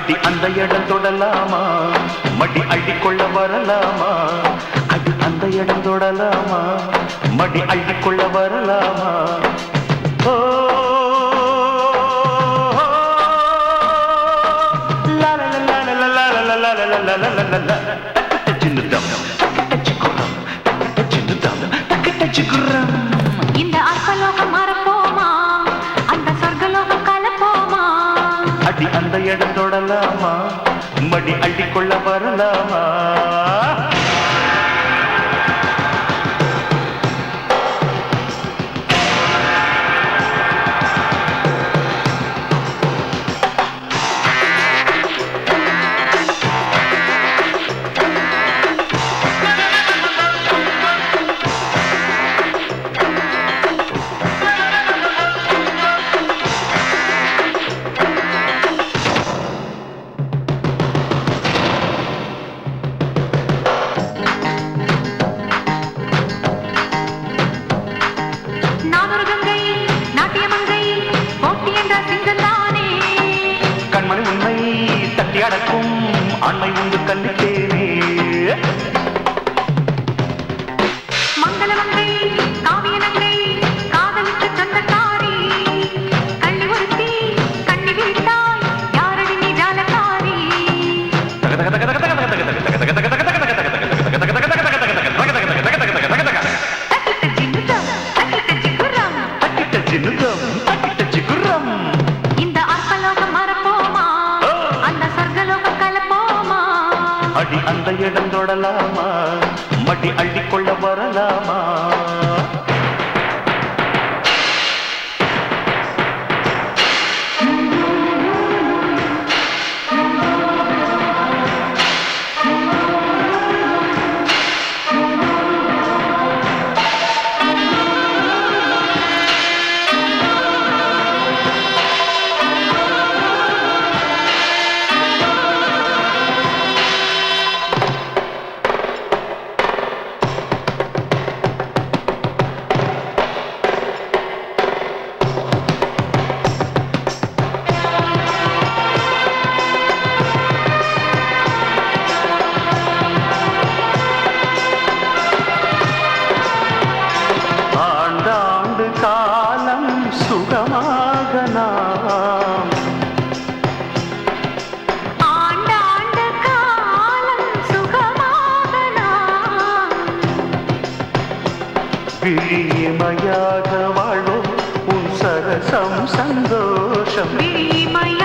அடி அந்த இடம் தொடலாமா மடி அள்ளிக்கொள்ள வரலாமா அடி அந்த இடம் தொடலாமா மடி அள்ளிக்கொள்ள வரலாமா ஓ லா லா லா லா லா லா லா லா லா லா லா லா லா லா. சின்னதம், சிக்குரம், சின்னதம், சிக்குரம். இந்த அற்பலோகம் மறப்போமா அந்த சொர்க்கலோகம் கலப்போமா அடி அந்த இடம் தொடலாமா மடி அள்ளிக்கொள்ள வரலாமா நானொரு கங்கை நாட்டியமங்கை போட்டி என்ற சிங்கந்தானே கண்மணி உண்மை தட்டி அடக்கும் ஆண்மை உண்டு கல்லித்தேனே மங்களமங்கை காவியனங்கை காதலுக்கு சொந்தக்காரி கள்ளி ஒருத்தி கண்ணி விட்டாய் யாரடி நீ ஜாலக்காரி தக்கிட்ட ஜிங்குதம் தக்கிட்ட ஜிங்குரம் தக்கிட்ட சின்னதம், தக்கிட்ட சிக்குரம். இந்த அற்பலோகம் மறப்போமா அந்த சொர்க்கலோகம் கலப்போமா அடி அந்த இடம் தொடலாமா மடி அள்ளிக்கொள்ள வரலாமா ஆண்டாண்டு காலம் சுகமாக நாம் ஆண்டாண்டு காலம் சுகமாக நாம் விழியமையாக வாழ்வோம் உன் சரசம் சந்தோஷம் விழிமய